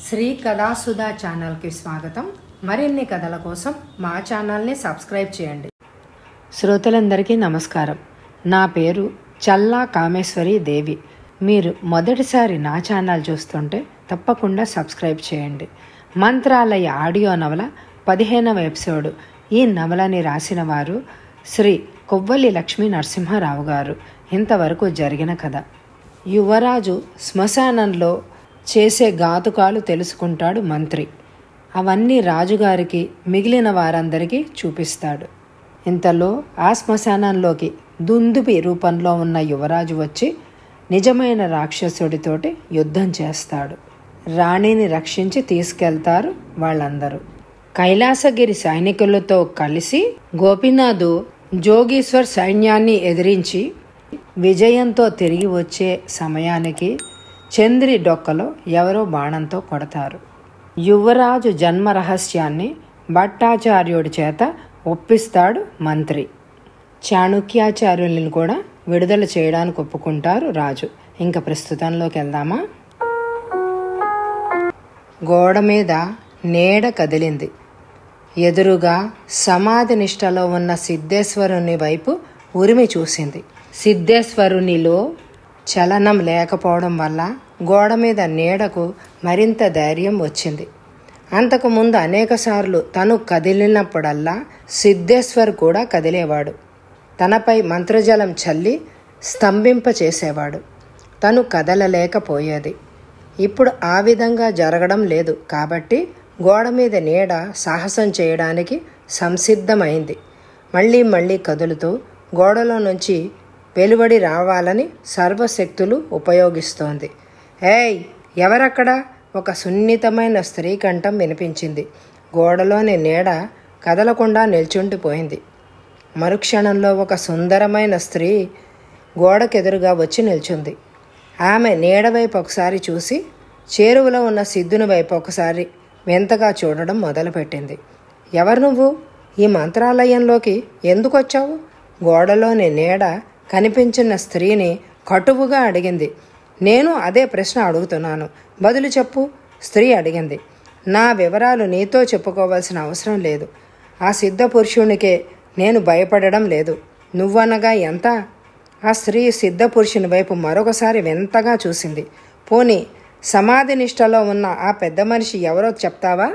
శ్రీ కథాసుధా ఛానల్కి స్వాగతం మరిన్ని కథల కోసం మా ఛానల్ని సబ్స్క్రైబ్ చేయండి శ్రోతలందరికీ నమస్కారం నా పేరు చల్లా కామేశ్వరి దేవి మీరు మొదటిసారి నా ఛానల్ చూస్తుంటే తప్పకుండా సబ్స్క్రైబ్ చేయండి మంత్రాలయ ఆడియో నవల పదిహేనవ ఎపిసోడు ఈ నవలని రాసిన వారు శ్రీ కొవ్వలి లక్ష్మీ నరసింహారావు గారు ఇంతవరకు జరిగిన కథ యువరాజు శ్మశానంలో చేసే ఘాతుకాలు తెలుసుకుంటాడు మంత్రి అవన్నీ రాజుగారికి మిగిలిన వారందరికీ చూపిస్తాడు ఇంతలో ఆ శ్మశానంలోకి దుందుపి రూపంలో ఉన్న యువరాజు వచ్చి నిజమైన రాక్షసుడితోటి యుద్ధం చేస్తాడు రాణిని రక్షించి తీసుకెళ్తారు వాళ్ళందరూ కైలాసగిరి సైనికులతో కలిసి గోపీనాథు జోగీశ్వర్ సైన్యాన్ని ఎదిరించి విజయంతో తిరిగి వచ్చే సమయానికి చంద్రి డొక్కలో ఎవరో బాణంతో కొడతారు యువరాజు జన్మ రహస్యాన్ని భట్టాచార్యుడి చేత ఒప్పిస్తాడు మంత్రి చాణుక్యాచార్యులను కూడా విడుదల చేయడానికి ఒప్పుకుంటారు రాజు ఇంకా ప్రస్తుతంలోకి వెళ్దామా గోడ మీద నీడ కదిలింది ఎదురుగా సమాధి నిష్టలో ఉన్న సిద్ధేశ్వరుని వైపు ఉరిమి చూసింది సిద్ధేశ్వరునిలో చలనం లేకపోవడం వల్ల గోడ మీద నీడకు మరింత ధైర్యం వచ్చింది అంతకుముందు అనేకసార్లు తను కదిలినప్పుడల్లా సిద్ధేశ్వర్ కూడా కదిలేవాడు తనపై మంత్రజలం చల్లి స్తంభింపచేసేవాడు తను కదలలేకపోయేది ఇప్పుడు ఆ విధంగా జరగడం లేదు కాబట్టి గోడ మీద నీడ సాహసం చేయడానికి సంసిద్ధమైంది మళ్ళీ మళ్ళీ కదులుతూ గోడలో నుంచి వెలువడి రావాలని సర్వశక్తులు ఉపయోగిస్తోంది ఏయ్ ఎవరక్కడ ఒక సున్నితమైన స్త్రీ కంఠం వినిపించింది గోడలోని నీడ కదలకుండా నిల్చుండిపోయింది మరుక్షణంలో ఒక సుందరమైన స్త్రీ గోడకెదురుగా వచ్చి నిల్చుంది ఆమె నీడ వైపు ఒకసారి చూసి చేరువలో ఉన్న సిద్ధుని వైపు ఒకసారి వింతగా చూడడం మొదలుపెట్టింది ఎవరు నువ్వు ఈ మంత్రాలయంలోకి ఎందుకు వచ్చావు గోడలోని నీడ కనిపించిన స్త్రీని కటువుగా అడిగింది నేను అదే ప్రశ్న అడుగుతున్నాను బదులు చెప్పు స్త్రీ అడిగింది నా వివరాలు నీతో చెప్పుకోవాల్సిన అవసరం లేదు ఆ సిద్ధ పురుషునికే నేను భయపడడం లేదు నువ్వనగా ఎంత ఆ స్త్రీ సిద్ధ పురుషుని వైపు మరొకసారి వింతగా చూసింది పోని సమాధి నిష్టలో ఉన్న ఆ పెద్ద మనిషి ఎవరో చెప్తావా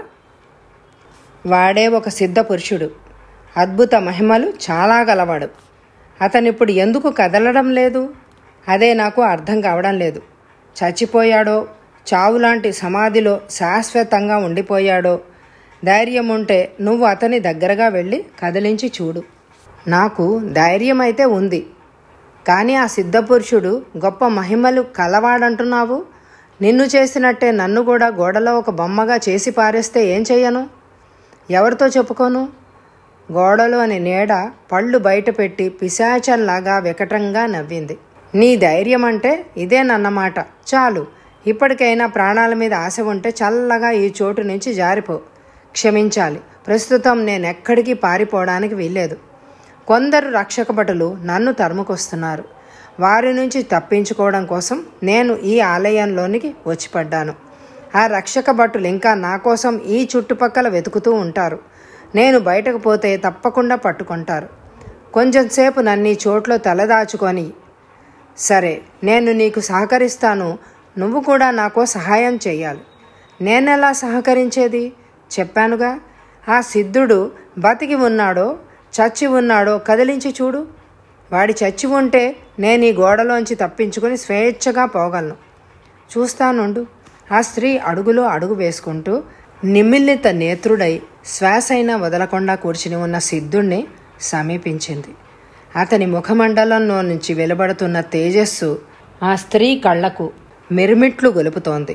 వాడే ఒక సిద్ధ పురుషుడు అద్భుత మహిమలు చాలా గలవాడు అతనిప్పుడు ఎందుకు కదలడం లేదు అదే నాకు అర్థం కావడం లేదు చచ్చిపోయాడో చావులాంటి సమాధిలో శాశ్వతంగా ఉండిపోయాడో ధైర్యం ఉంటే నువ్వు అతని దగ్గరగా వెళ్ళి కదిలించి చూడు నాకు ధైర్యం అయితే ఉంది కానీ ఆ సిద్ధపురుషుడు గొప్ప మహిమలు కలవాడంటున్నావు నిన్ను చేసినట్టే నన్ను కూడా గోడలో ఒక బొమ్మగా చేసి పారేస్తే ఏం చెయ్యను ఎవరితో చెప్పుకోను గోడలోని నీడ పళ్ళు బయటపెట్టి పిశాచంలాగా వికటంగా నవ్వింది నీ ధైర్యం అంటే ఇదేనన్నమాట చాలు ఇప్పటికైనా ప్రాణాల మీద ఆశ ఉంటే చల్లగా ఈ చోటు నుంచి జారిపో క్షమించాలి ప్రస్తుతం నేను ఎక్కడికి పారిపోవడానికి వీల్లేదు కొందరు రక్షక భటులు నన్ను తరుముకొస్తున్నారు వారి నుంచి తప్పించుకోవడం కోసం నేను ఈ ఆలయంలోనికి వచ్చి పడ్డాను ఆ రక్షక భటులు ఇంకా నా కోసం ఈ చుట్టుపక్కల వెతుకుతూ ఉంటారు నేను బయటకు పోతే తప్పకుండా పట్టుకుంటారు కొంచెం సేపు నన్ను ఈ చోట్లో తలదాచుకొని సరే నేను నీకు సహకరిస్తాను నువ్వు కూడా నాకు సహాయం చేయాలి నేనెలా సహకరించేది చెప్పానుగా ఆ సిద్ధుడు బతికి ఉన్నాడో చచ్చి ఉన్నాడో కదిలించి చూడు వాడి చచ్చి ఉంటే నేను ఈ గోడలోంచి తప్పించుకొని స్వేచ్ఛగా పోగలను చూస్తానుండు ఆ స్త్రీ అడుగులో అడుగు వేసుకుంటూ నిమిల్లిత నేత్రుడై శ్వాసైనా వదలకుండా కూర్చుని ఉన్న సిద్ధుణ్ణి సమీపించింది అతని ముఖమండలంలో నుంచి వెలువడుతున్న తేజస్సు ఆ స్త్రీ కళ్ళకు మిరుమిట్లు గొలుపుతోంది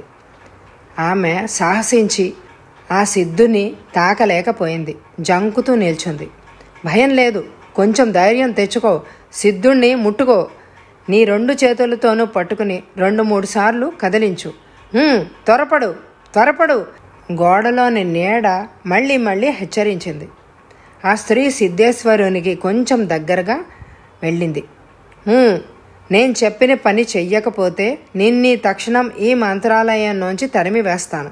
ఆమె సాహసించి ఆ సిద్ధుని తాకలేకపోయింది జంకుతూ నిల్చుంది భయం లేదు కొంచెం ధైర్యం తెచ్చుకో సిద్ధుణ్ణి ముట్టుకో నీ రెండు చేతులతోనూ పట్టుకుని రెండు మూడు సార్లు కదిలించు "హ్మ్, త్వరపడు త్వరపడు గోడలోని నీడ మళ్ళీ మళ్ళీ హెచ్చరించింది ఆ స్త్రీ సిద్ధేశ్వరునికి కొంచెం దగ్గరగా వెళ్ళింది "హ్మ్, నేను చెప్పిన పని చెయ్యకపోతే నిన్నీ తక్షణం ఈ మంత్రాలయం నుంచి తరిమి వేస్తాను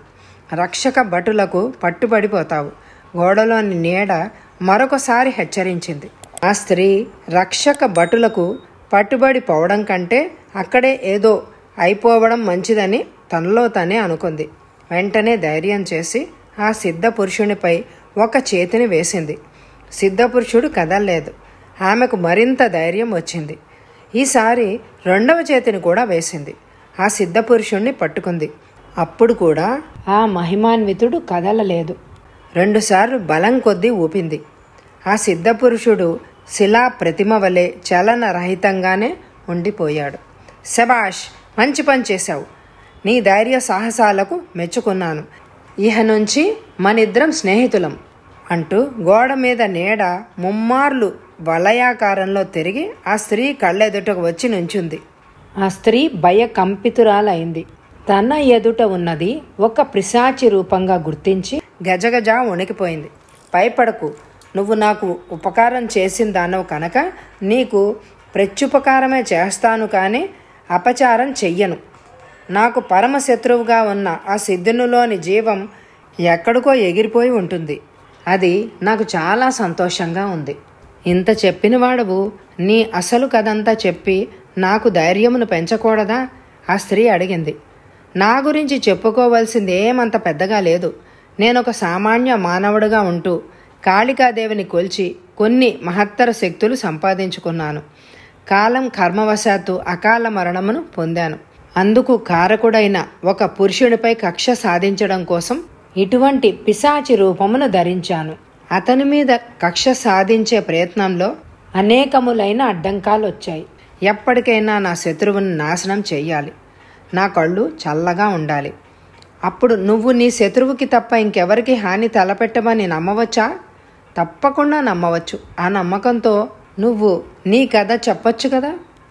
రక్షక భటులకు పట్టుబడిపోతావు గోడలోని నీడ మరొకసారి హెచ్చరించింది ఆ స్త్రీ రక్షక భటులకు పట్టుబడి పోవడం కంటే అక్కడే ఏదో అయిపోవడం మంచిదని తనలో తనే అనుకుంది వెంటనే ధైర్యం చేసి ఆ సిద్ధ పురుషునిపై ఒక చేతిని వేసింది సిద్ధపురుషుడు కదలలేదు ఆమెకు మరింత ధైర్యం వచ్చింది ఈసారి రెండవ చేతిని కూడా వేసింది ఆ సిద్ధపురుషుణ్ణి పట్టుకుంది అప్పుడు కూడా ఆ మహిమాన్వితుడు కదలలేదు రెండుసార్లు బలం కొద్దీ ఊపింది ఆ సిద్ధపురుషుడు శిలా ప్రతిమ వలె చలనరహితంగానే ఉండిపోయాడు శబాష్ మంచి పని చేశావు నీ ధైర్య సాహసాలకు మెచ్చుకున్నాను ఇహ నుంచి మనిద్దరం స్నేహితులం అంటూ గోడ మీద నీడ ముమ్మార్లు వలయాకారంలో తిరిగి ఆ స్త్రీ కళ్ళెదుటకు వచ్చి నుంచుంది ఆ స్త్రీ భయకంపితురాలైంది తన ఎదుట ఉన్నది ఒక పిశాచి రూపంగా గుర్తించి గజగజ వణికిపోయింది భయపడకు నువ్వు నాకు ఉపకారం చేసిన దానవు కనుక నీకు ప్రత్యుపకారమే చేస్తాను కానీ అపచారం చెయ్యను నాకు పరమ శత్రువుగా ఉన్న ఆ సిద్ధునిలోని జీవం ఎక్కడికో ఎగిరిపోయి ఉంటుంది అది నాకు చాలా సంతోషంగా ఉంది ఇంత చెప్పిన వాడవు నీ అసలు కథంతా చెప్పి నాకు ధైర్యమును పెంచకూడదా ఆ స్త్రీ అడిగింది నా గురించి చెప్పుకోవలసింది ఏమంత పెద్దగా లేదు నేను ఒక సామాన్య మానవుడిగా ఉంటూ కాళికాదేవిని కొల్చి కొన్ని మహత్తర శక్తులు సంపాదించుకున్నాను కాలం కర్మవశాత్తు అకాల మరణమును పొందాను అందుకు కారకుడైన ఒక పురుషుడిపై కక్ష సాధించడం కోసం ఇటువంటి పిశాచి రూపమును ధరించాను అతని మీద కక్ష సాధించే ప్రయత్నంలో అనేకములైన అడ్డంకాలు వచ్చాయి ఎప్పటికైనా నా శత్రువుని నాశనం చెయ్యాలి నా కళ్ళు చల్లగా ఉండాలి అప్పుడు నువ్వు నీ శత్రువుకి తప్ప ఇంకెవరికి హాని తలపెట్టమని నమ్మవచ్చా తప్పకుండా నమ్మవచ్చు ఆ నమ్మకంతో నువ్వు నీ కథ చెప్పొచ్చు కదా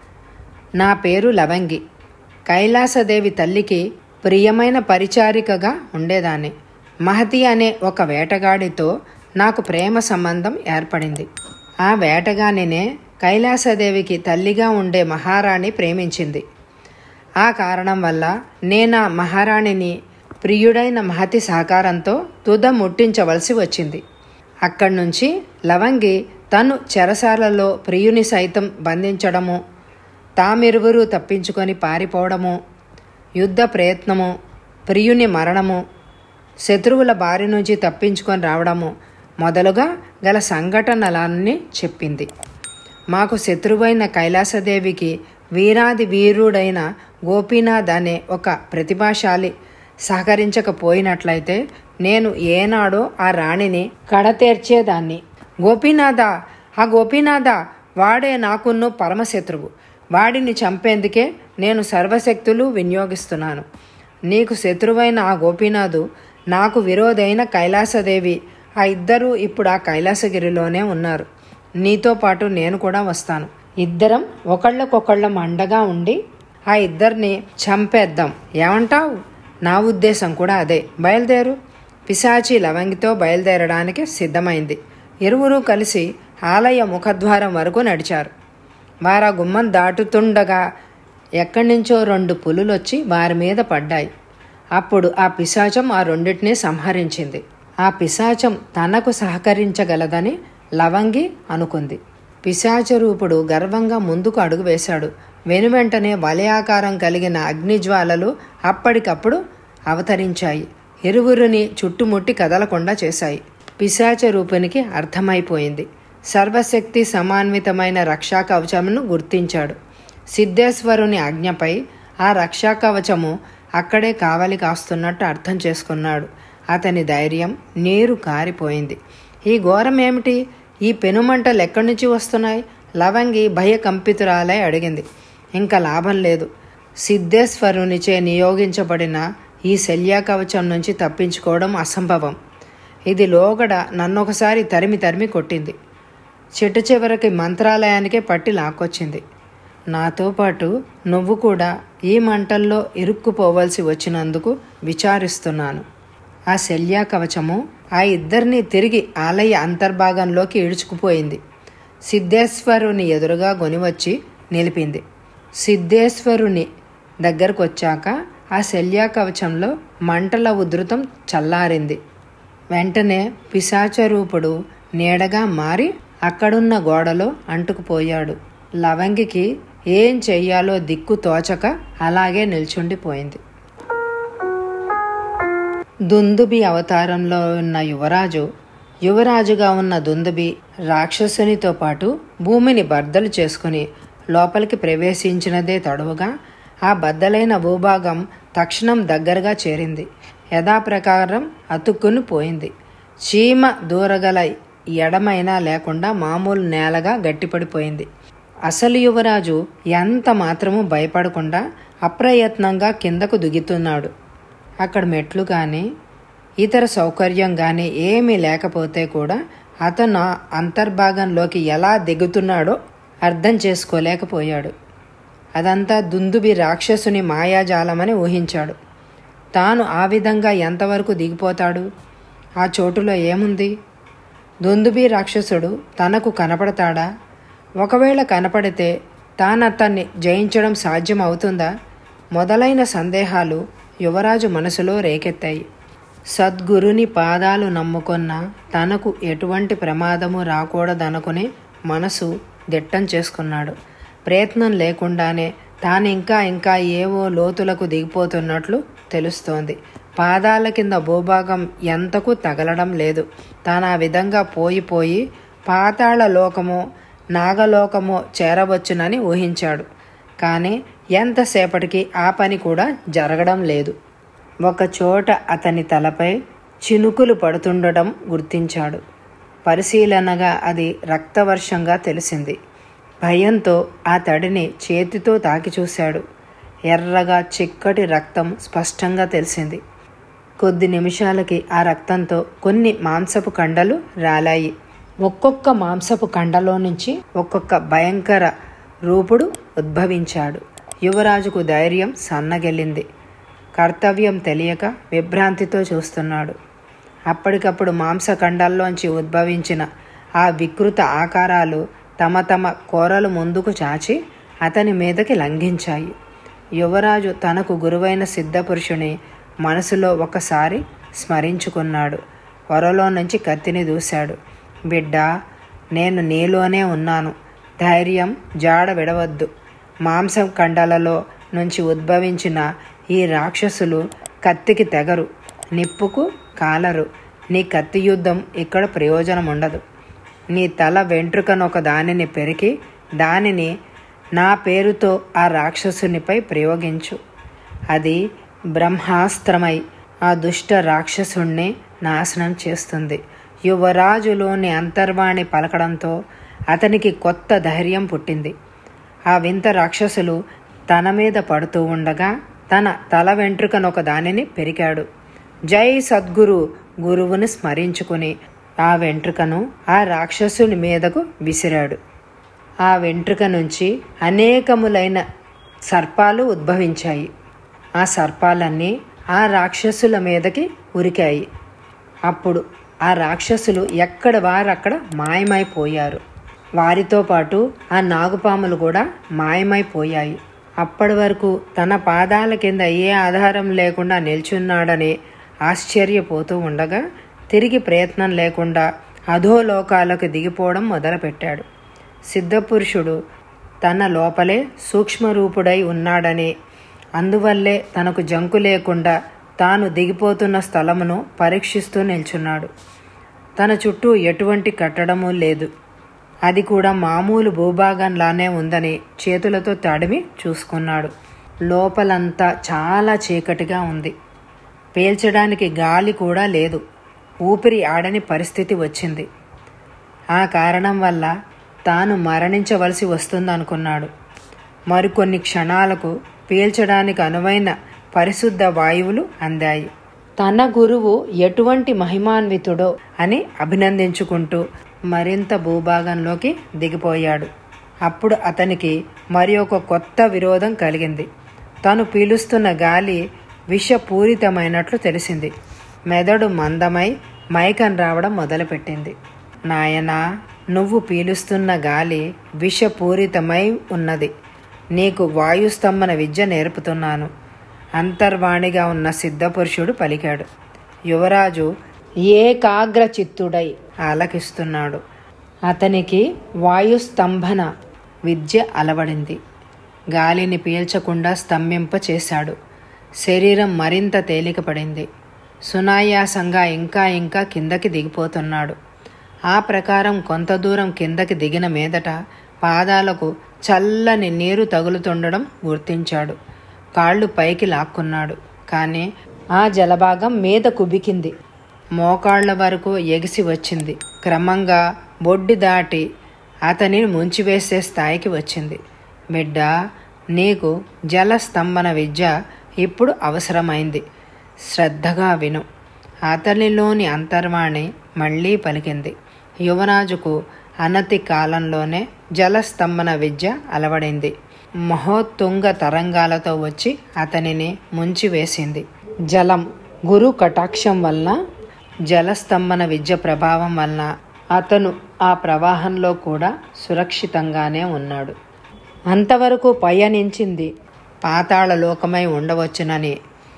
నా పేరు లవంగి కైలాసదేవి తల్లికి ప్రియమైన పరిచారికగా ఉండేదాన్ని మహతి అనే ఒక వేటగాడితో నాకు ప్రేమ సంబంధం ఏర్పడింది ఆ వేటగానినే కైలాసదేవికి తల్లిగా ఉండే మహారాణి ప్రేమించింది ఆ కారణం వల్ల నేనా మహారాణిని ప్రియుడైన మహతి సహకారంతో తుద ముట్టించవలసి వచ్చింది అక్కడి నుంచి లవంగి తను చెరసాలలో ప్రియుని సైతం బంధించడము తామిరువురు తప్పించుకొని పారిపోవడము యుద్ధ ప్రయత్నము ప్రియుని మరణము శత్రువుల బారి నుంచి తప్పించుకొని రావడము మొదలుగా గల సంఘటనలన్నీ చెప్పింది మాకు శత్రువైన కైలాసదేవికి వీరాది వీరుడైన గోపీనాథ్ అనే ఒక ప్రతిభాశాలి సహకరించకపోయినట్లయితే నేను ఏనాడో ఆ రాణిని కడతేర్చేదాన్ని గోపీనాథ ఆ గోపీనాథ వాడే నాకున్ను పరమశత్రువు వాడిని చంపేందుకే నేను సర్వశక్తులు వినియోగిస్తున్నాను నీకు శత్రువైన ఆ గోపీనాథు నాకు విరోధైన కైలాసదేవి ఆ ఇద్దరూ ఇప్పుడు ఆ కైలాసగిరిలోనే ఉన్నారు నీతో పాటు నేను కూడా వస్తాను ఇద్దరం ఒకళ్ళకొకళ్ళం అండగా ఉండి ఆ ఇద్దరిని చంపేద్దాం ఏమంటావు నా ఉద్దేశం కూడా అదే బయలుదేరు పిశాచి లవంగితో బయలుదేరడానికి సిద్ధమైంది ఇరువురు కలిసి ఆలయ ముఖద్వారం వరకు నడిచారు వారా గుమ్మం దాటుతుండగా ఎక్కడి నుంచో రెండు పులులొచ్చి వారి మీద పడ్డాయి అప్పుడు ఆ పిశాచం ఆ రెండింటినీ సంహరించింది ఆ పిశాచం తనకు సహకరించగలదని లవంగి అనుకుంది పిశాచరూపుడు గర్వంగా ముందుకు అడుగు వేశాడు వెనువెంటనే వలయాకారం కలిగిన అగ్నిజ్వాలలు అప్పటికప్పుడు అవతరించాయి ఇరువురిని చుట్టుముట్టి కదలకుండా చేశాయి పిశాచ రూపునికి అర్థమైపోయింది సర్వశక్తి సమాన్వితమైన రక్షా కవచమును గుర్తించాడు సిద్ధేశ్వరుని ఆజ్ఞపై ఆ రక్షా కవచము అక్కడే కావలి కాస్తున్నట్టు అర్థం చేసుకున్నాడు అతని ధైర్యం నీరు కారిపోయింది ఈ ఘోరం ఏమిటి ఈ పెనుమంటలు ఎక్కడి నుంచి వస్తున్నాయి లవంగి భయకంపితురాలై అడిగింది ఇంకా లాభం లేదు సిద్ధేశ్వరునిచే నియోగించబడిన ఈ శల్యా కవచం నుంచి తప్పించుకోవడం అసంభవం ఇది లోగడ నన్నొకసారి తరిమి తరిమి కొట్టింది చెట్టు చివరికి మంత్రాలయానికే పట్టి లాక్కొచ్చింది నాతో పాటు నువ్వు కూడా ఈ మంటల్లో ఇరుక్కుపోవలసి వచ్చినందుకు విచారిస్తున్నాను ఆ శల్యా కవచము ఆ ఇద్దరిని తిరిగి ఆలయ అంతర్భాగంలోకి ఈడ్చుకుపోయింది సిద్ధేశ్వరుని ఎదురుగా గొనివచ్చి నిలిపింది సిద్ధేశ్వరుని దగ్గరకు వచ్చాక ఆ శల్యా కవచంలో మంటల ఉధృతం చల్లారింది వెంటనే పిశాచరూపుడు నీడగా మారి అక్కడున్న గోడలో అంటుకుపోయాడు లవంగికి ఏం చెయ్యాలో దిక్కు తోచక అలాగే నిల్చుండిపోయింది దుందుబి అవతారంలో ఉన్న యువరాజు యువరాజుగా ఉన్న దుందుబి రాక్షసునితో పాటు భూమిని బద్దలు చేసుకుని లోపలికి ప్రవేశించినదే తడువుగా ఆ బద్దలైన భూభాగం తక్షణం దగ్గరగా చేరింది యథాప్రకారం అతుక్కుని పోయింది చీమ దూరగల ఎడమైనా లేకుండా మామూలు నేలగా గట్టిపడిపోయింది అసలు యువరాజు ఎంత మాత్రము భయపడకుండా అప్రయత్నంగా కిందకు దిగుతున్నాడు అక్కడ మెట్లు కానీ ఇతర సౌకర్యం కానీ ఏమీ లేకపోతే కూడా అతను అంతర్భాగంలోకి ఎలా దిగుతున్నాడో అర్థం చేసుకోలేకపోయాడు అదంతా దుందుబి రాక్షసుని మాయాజాలమని ఊహించాడు తాను ఆ విధంగా ఎంతవరకు దిగిపోతాడు ఆ చోటులో ఏముంది దుందుబి రాక్షసుడు తనకు కనపడతాడా ఒకవేళ కనపడితే తానతన్ని జయించడం సాధ్యం అవుతుందా మొదలైన సందేహాలు యువరాజు మనసులో రేకెత్తాయి సద్గురుని పాదాలు నమ్ముకున్న తనకు ఎటువంటి ప్రమాదము రాకూడదనుకుని మనసు దిట్టం చేసుకున్నాడు ప్రయత్నం లేకుండానే తాను ఇంకా ఇంకా ఏవో లోతులకు దిగిపోతున్నట్లు తెలుస్తోంది పాదాల కింద భూభాగం ఎంతకు తగలడం లేదు తాను ఆ విధంగా పోయి పోయి పాతాళ లోకమో నాగలోకమో చేరవచ్చునని ఊహించాడు కానీ ఎంతసేపటికి ఆ పని కూడా జరగడం లేదు ఒక చోట అతని తలపై చినుకులు పడుతుండడం గుర్తించాడు పరిశీలనగా అది రక్తవర్షంగా తెలిసింది భయంతో ఆ తడిని చేతితో తాకి చూశాడు ఎర్రగా చిక్కటి రక్తం స్పష్టంగా తెలిసింది కొద్ది నిమిషాలకి ఆ రక్తంతో కొన్ని మాంసపు కండలు రాలాయి ఒక్కొక్క మాంసపు కండలో నుంచి ఒక్కొక్క భయంకర రూపుడు ఉద్భవించాడు యువరాజుకు ధైర్యం సన్నగెళ్ళింది కర్తవ్యం తెలియక విభ్రాంతితో చూస్తున్నాడు అప్పటికప్పుడు మాంసఖండాల్లోంచి ఉద్భవించిన ఆ వికృత ఆకారాలు తమ తమ కోరలు ముందుకు చాచి అతని మీదకి లంఘించాయి యువరాజు తనకు గురువైన సిద్ధపురుషుని మనసులో ఒకసారి స్మరించుకున్నాడు పొరలో నుంచి కత్తిని దూశాడు బిడ్డ నేను నీలోనే ఉన్నాను ధైర్యం జాడ విడవద్దు మాంసం కండలలో నుంచి ఉద్భవించిన ఈ రాక్షసులు కత్తికి తెగరు నిప్పుకు కాలరు నీ కత్తి యుద్ధం ఇక్కడ ప్రయోజనం ఉండదు నీ తల వెంట్రుకనొక దానిని పెరికి దానిని నా పేరుతో ఆ రాక్షసునిపై ప్రయోగించు అది బ్రహ్మాస్త్రమై ఆ దుష్ట రాక్షసుణ్ణి నాశనం చేస్తుంది యువరాజులోని అంతర్వాణి పలకడంతో అతనికి కొత్త ధైర్యం పుట్టింది ఆ వింత రాక్షసులు తన మీద పడుతూ ఉండగా తన తల వెంట్రుకనొక దానిని పెరికాడు జై సద్గురు గురువుని స్మరించుకుని ఆ వెంట్రుకను ఆ రాక్షసుని మీదకు విసిరాడు ఆ వెంట్రుక నుంచి అనేకములైన సర్పాలు ఉద్భవించాయి ఆ సర్పాలన్నీ ఆ రాక్షసుల మీదకి ఉరికాయి అప్పుడు ఆ రాక్షసులు ఎక్కడ వారక్కడ మాయమైపోయారు వారితో పాటు ఆ నాగుపాములు కూడా మాయమైపోయాయి అప్పటి వరకు తన పాదాల కింద ఏ ఆధారం లేకుండా నిల్చున్నాడని ఆశ్చర్యపోతూ ఉండగా తిరిగి ప్రయత్నం లేకుండా అధోలోకాలకు దిగిపోవడం మొదలుపెట్టాడు సిద్ధపురుషుడు తన లోపలే సూక్ష్మరూపుడై ఉన్నాడని అందువల్లే తనకు జంకు లేకుండా తాను దిగిపోతున్న స్థలమును పరీక్షిస్తూ నిల్చున్నాడు తన చుట్టూ ఎటువంటి కట్టడము లేదు అది కూడా మామూలు భూభాగంలానే ఉందని చేతులతో తడిమి చూసుకున్నాడు లోపలంతా చాలా చీకటిగా ఉంది పీల్చడానికి గాలి కూడా లేదు ఊపిరి ఆడని పరిస్థితి వచ్చింది ఆ కారణం వల్ల తాను మరణించవలసి వస్తుందనుకున్నాడు మరికొన్ని క్షణాలకు పీల్చడానికి అనువైన పరిశుద్ధ వాయువులు అందాయి తన గురువు ఎటువంటి మహిమాన్వితుడో అని అభినందించుకుంటూ మరింత భూభాగంలోకి దిగిపోయాడు అప్పుడు అతనికి మరి ఒక కొత్త విరోధం కలిగింది తను పీలుస్తున్న గాలి విషపూరితమైనట్లు తెలిసింది మెదడు మందమై మైకం రావడం మొదలుపెట్టింది నాయనా నువ్వు పీలుస్తున్న గాలి విషపూరితమై ఉన్నది నీకు వాయుస్తంభన విద్య నేర్పుతున్నాను అంతర్వాణిగా ఉన్న సిద్ధపురుషుడు పలికాడు యువరాజు ఏకాగ్ర చిత్తుడై ఆలకిస్తున్నాడు అతనికి వాయుస్తంభన విద్య అలవడింది గాలిని పీల్చకుండా స్తంభింప చేశాడు శరీరం మరింత తేలికపడింది సునాయాసంగా ఇంకా ఇంకా కిందకి దిగిపోతున్నాడు ఆ ప్రకారం కొంత దూరం కిందకి దిగిన మీదట పాదాలకు చల్లని నీరు తగులుతుండడం గుర్తించాడు కాళ్ళు పైకి లాక్కున్నాడు కానీ ఆ జలభాగం మీద కుబికింది మోకాళ్ల వరకు ఎగిసి వచ్చింది క్రమంగా బొడ్డి దాటి అతనిని ముంచివేసే స్థాయికి వచ్చింది బిడ్డ నీకు జలస్తంభన విద్య ఇప్పుడు అవసరమైంది శ్రద్ధగా విను అతనిలోని అంతర్వాణి మళ్ళీ పలికింది యువరాజుకు అనతి కాలంలోనే జలస్తంభన విద్య అలవడింది మహోత్తుంగ తరంగాలతో వచ్చి అతనిని ముంచివేసింది జలం గురు కటాక్షం వలన జలస్తంభన విద్య ప్రభావం వలన అతను ఆ ప్రవాహంలో కూడా సురక్షితంగానే ఉన్నాడు అంతవరకు పయనించింది పాతాళ లోకమై ఉండవచ్చునని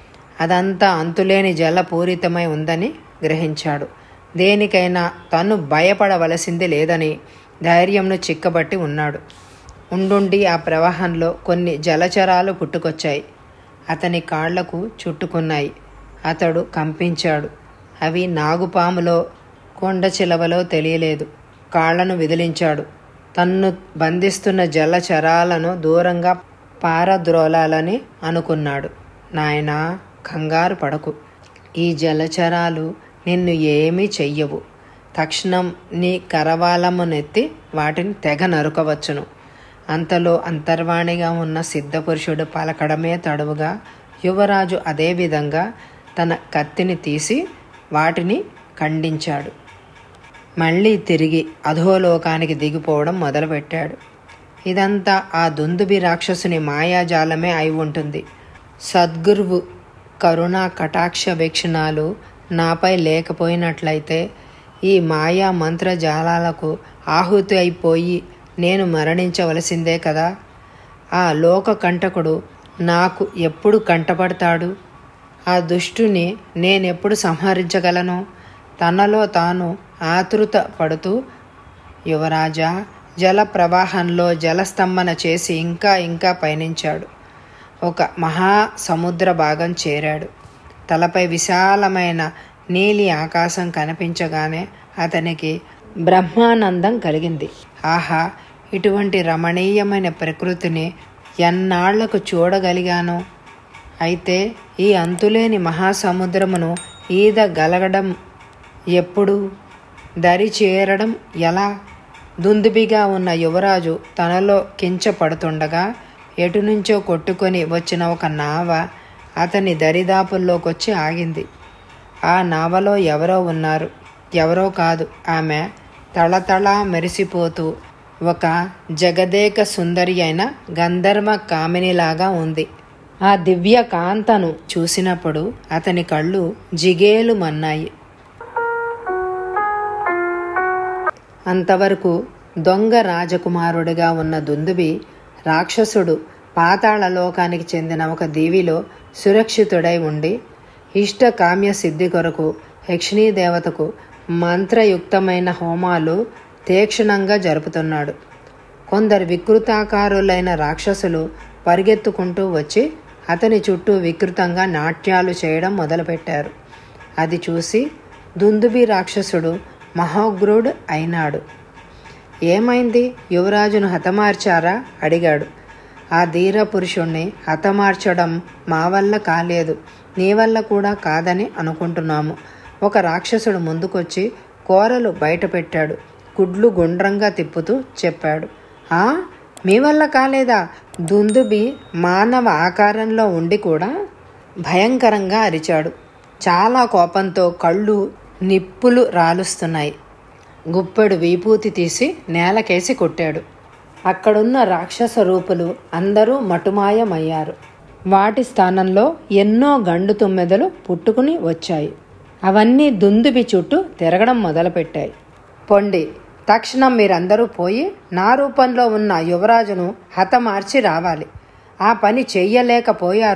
అదంతా అంతులేని జలపూరితమై ఉందని గ్రహించాడు దేనికైనా తను భయపడవలసింది లేదని ధైర్యంను చిక్కబట్టి ఉన్నాడు ఉండుండి ఆ ప్రవాహంలో కొన్ని జలచరాలు పుట్టుకొచ్చాయి అతని కాళ్లకు చుట్టుకున్నాయి అతడు కంపించాడు అవి నాగుపాములో కొండ చిలవలో తెలియలేదు కాళ్లను విదిలించాడు తన్ను బంధిస్తున్న జలచరాలను దూరంగా పారద్రోలాలని అనుకున్నాడు నాయనా కంగారు పడకు ఈ జలచరాలు నిన్ను ఏమీ చెయ్యవు తక్షణం నీ కరవాలమునెత్తి వాటిని తెగ నరుకవచ్చును అంతలో అంతర్వాణిగా ఉన్న సిద్ధపురుషుడు పలకడమే తడువుగా యువరాజు అదేవిధంగా తన కత్తిని తీసి వాటిని ఖండించాడు మళ్ళీ తిరిగి అధోలోకానికి దిగిపోవడం మొదలుపెట్టాడు ఇదంతా ఆ దుందుబి రాక్షసుని మాయాజాలమే అయి ఉంటుంది సద్గురువు కరుణా కటాక్ష వీక్షణాలు నాపై లేకపోయినట్లయితే ఈ మాయా మంత్రజాలాలకు ఆహుతి అయిపోయి నేను మరణించవలసిందే కదా ఆ లోక కంటకుడు నాకు ఎప్పుడు కంటపడతాడు ఆ దుష్టుని నేనెప్పుడు సంహరించగలను తనలో తాను ఆతృత పడుతూ యువరాజా జల ప్రవాహంలో జలస్తంభన చేసి ఇంకా ఇంకా పయనించాడు ఒక మహా సముద్ర భాగం చేరాడు తలపై విశాలమైన నీలి ఆకాశం కనిపించగానే అతనికి బ్రహ్మానందం కలిగింది ఆహా ఇటువంటి రమణీయమైన ప్రకృతిని ఎన్నాళ్లకు చూడగలిగాను అయితే ఈ అంతులేని మహాసముద్రమును ఈద గలగడం ఎప్పుడు దరి చేరడం ఎలా దుందుబిగా ఉన్న యువరాజు తనలో కించపడుతుండగా ఎటు నుంచో కొట్టుకొని వచ్చిన ఒక నావ అతని దరిదాపుల్లోకొచ్చి ఆగింది ఆ నావలో ఎవరో ఉన్నారు ఎవరో కాదు ఆమె తళతళ మెరిసిపోతూ ఒక జగదేక సుందరి అయిన గంధర్వ కామినిలాగా ఉంది ఆ దివ్య కాంతను చూసినప్పుడు అతని కళ్ళు జిగేలు మన్నాయి అంతవరకు దొంగ రాజకుమారుడిగా ఉన్న దుందుబి రాక్షసుడు పాతాళ లోకానికి చెందిన ఒక దీవిలో సురక్షితుడై ఉండి ఇష్ట కామ్య సిద్ధి కొరకు యక్షిణీ దేవతకు మంత్రయుక్తమైన హోమాలు తీక్షణంగా జరుపుతున్నాడు కొందరు వికృతాకారులైన రాక్షసులు పరిగెత్తుకుంటూ వచ్చి అతని చుట్టూ వికృతంగా నాట్యాలు చేయడం మొదలుపెట్టారు అది చూసి దుందుబి రాక్షసుడు మహోగ్రుడు అయినాడు ఏమైంది యువరాజును హతమార్చారా అడిగాడు ఆ ధీర పురుషుణ్ణి హతమార్చడం మా వల్ల కాలేదు నీ వల్ల కూడా కాదని అనుకుంటున్నాము ఒక రాక్షసుడు ముందుకొచ్చి కూరలు బయట పెట్టాడు గుడ్లు గుండ్రంగా తిప్పుతూ చెప్పాడు ఆ మీ వల్ల కాలేదా దుందుబి మానవ ఆకారంలో ఉండి కూడా భయంకరంగా అరిచాడు చాలా కోపంతో కళ్ళు నిప్పులు రాలుస్తున్నాయి గుప్పెడు వీపూతి తీసి నేలకేసి కొట్టాడు అక్కడున్న రాక్షస రూపులు అందరూ మటుమాయమయ్యారు వాటి స్థానంలో ఎన్నో గండు తుమ్మెదలు పుట్టుకుని వచ్చాయి అవన్నీ దుందుబి చుట్టూ తిరగడం మొదలుపెట్టాయి పొండి తక్షణం మీరందరూ పోయి నా రూపంలో ఉన్న యువరాజును హతమార్చి రావాలి ఆ పని చెయ్యలేకపోయారో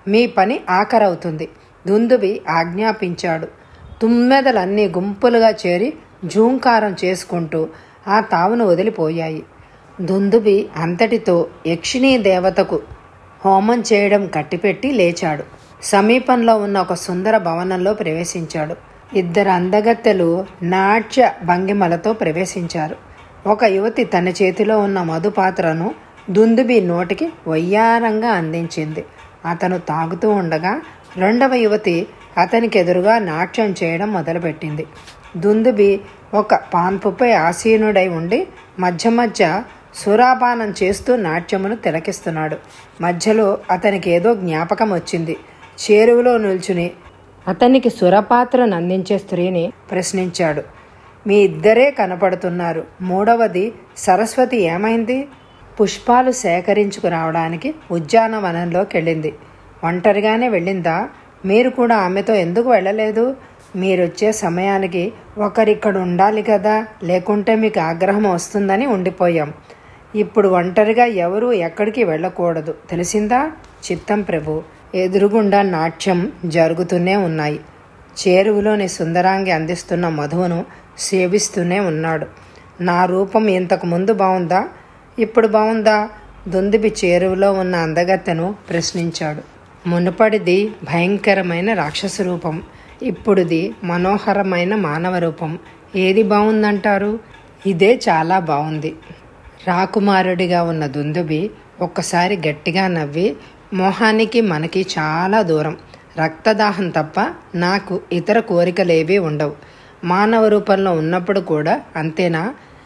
మీ పని ఆఖరవుతుంది దుందుబి ఆజ్ఞాపించాడు తుమ్మెదలన్నీ గుంపులుగా చేరి జూంకారం చేసుకుంటూ ఆ తావును వదిలిపోయాయి దుందుబి అంతటితో యక్షిణీ దేవతకు హోమం చేయడం కట్టిపెట్టి లేచాడు సమీపంలో ఉన్న ఒక సుందర భవనంలో ప్రవేశించాడు ఇద్దరు అందగత్తెలు నాట్య భంగిమలతో ప్రవేశించారు ఒక యువతి తన చేతిలో ఉన్న మధు పాత్రను దుందుబి నోటికి వయ్యారంగా అందించింది అతను తాగుతూ ఉండగా రెండవ యువతి అతనికి ఎదురుగా నాట్యం చేయడం మొదలుపెట్టింది దుందుబి ఒక పాన్పుపై ఆసీనుడై ఉండి మధ్య మధ్య సురాపానం చేస్తూ నాట్యమును తిలకిస్తున్నాడు మధ్యలో అతనికి ఏదో జ్ఞాపకం వచ్చింది చేరువలో నిల్చుని అతనికి సురపాత్రను అందించే స్త్రీని ప్రశ్నించాడు మీ ఇద్దరే కనపడుతున్నారు మూడవది సరస్వతి ఏమైంది పుష్పాలు సేకరించుకురావడానికి ఉద్యానవనంలోకి వెళ్ళింది ఒంటరిగానే వెళ్ళిందా మీరు కూడా ఆమెతో ఎందుకు వెళ్ళలేదు మీరొచ్చే సమయానికి ఒకరిక్కడ ఉండాలి కదా లేకుంటే మీకు ఆగ్రహం వస్తుందని ఉండిపోయాం ఇప్పుడు ఒంటరిగా ఎవరూ ఎక్కడికి వెళ్ళకూడదు తెలిసిందా చిత్తం ప్రభు ఎదురుగుండా నాట్యం జరుగుతూనే ఉన్నాయి చేరువులోని సుందరాంగి అందిస్తున్న మధువును సేవిస్తూనే ఉన్నాడు నా రూపం ఇంతకు ముందు బాగుందా ఇప్పుడు బాగుందా దుందుబి చేరువులో ఉన్న అందగత్తెను ప్రశ్నించాడు మునుపటిది భయంకరమైన రాక్షస రూపం ఇప్పుడుది మనోహరమైన మానవ రూపం ఏది బాగుందంటారు ఇదే చాలా బాగుంది రాకుమారుడిగా ఉన్న దుందుబి ఒక్కసారి గట్టిగా నవ్వి మోహానికి మనకి చాలా దూరం రక్తదాహం తప్ప నాకు ఇతర కోరికలేవీ ఉండవు మానవ రూపంలో ఉన్నప్పుడు కూడా అంతేనా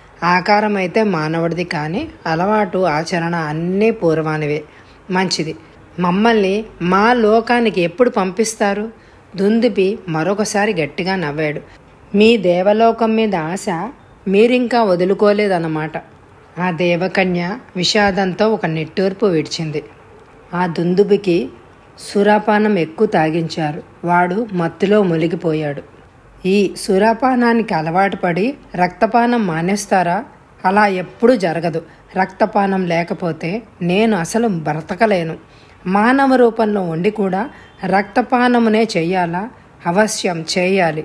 ఆకారం అయితే మానవుడిది కానీ అలవాటు ఆచరణ అన్నీ పూర్వానివే మంచిది మమ్మల్ని మా లోకానికి ఎప్పుడు పంపిస్తారు దుందుపి మరొకసారి గట్టిగా నవ్వాడు మీ దేవలోకం మీద ఆశ మీరింకా వదులుకోలేదన్నమాట ఆ దేవకన్య విషాదంతో ఒక నిట్టూర్పు విడిచింది ఆ దుందుబికి సురాపానం ఎక్కువ తాగించారు వాడు మత్తులో మునిగిపోయాడు ఈ సురాపానానికి అలవాటు పడి రక్తపానం మానేస్తారా అలా ఎప్పుడూ జరగదు రక్తపానం లేకపోతే నేను అసలు బ్రతకలేను మానవ రూపంలో ఉండి కూడా రక్తపానమునే చెయ్యాలా అవశ్యం చేయాలి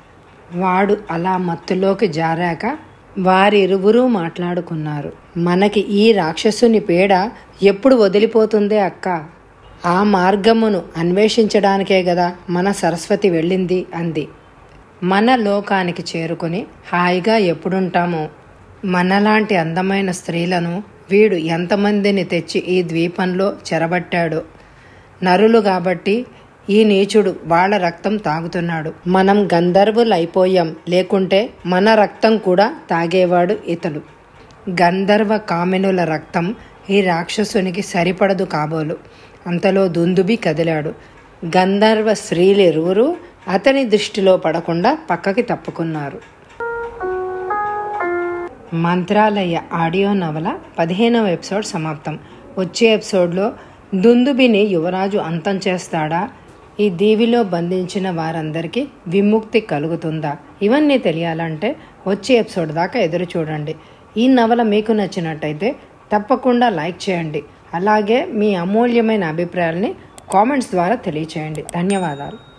వాడు అలా మత్తులోకి జారాక వారిరువురూ మాట్లాడుకున్నారు మనకి ఈ రాక్షసుని పీడ ఎప్పుడు వదిలిపోతుందే అక్క ఆ మార్గమును అన్వేషించడానికే కదా మన సరస్వతి వెళ్ళింది అంది మన లోకానికి చేరుకొని హాయిగా ఎప్పుడుంటామో మనలాంటి అందమైన స్త్రీలను వీడు ఎంతమందిని తెచ్చి ఈ ద్వీపంలో చెరబట్టాడో నరులు కాబట్టి ఈ నీచుడు వాళ్ళ రక్తం తాగుతున్నాడు మనం గంధర్వులైపోయాం లేకుంటే మన రక్తం కూడా తాగేవాడు ఇతడు గంధర్వ కామినుల రక్తం ఈ రాక్షసునికి సరిపడదు కాబోలు అంతలో దుందుబి కదిలాడు గంధర్వ స్త్రీలిరువురు అతని దృష్టిలో పడకుండా పక్కకి తప్పుకున్నారు మంత్రాలయ ఆడియో నవల పదిహేనవ ఎపిసోడ్ సమాప్తం వచ్చే ఎపిసోడ్లో దుందుబిని యువరాజు అంతం చేస్తాడా ఈ దీవిలో బంధించిన వారందరికీ విముక్తి కలుగుతుందా ఇవన్నీ తెలియాలంటే వచ్చే ఎపిసోడ్ దాకా ఎదురు చూడండి ఈ నవల మీకు నచ్చినట్టయితే తప్పకుండా లైక్ చేయండి అలాగే మీ అమూల్యమైన అభిప్రాయాల్ని కామెంట్స్ ద్వారా తెలియచేయండి ధన్యవాదాలు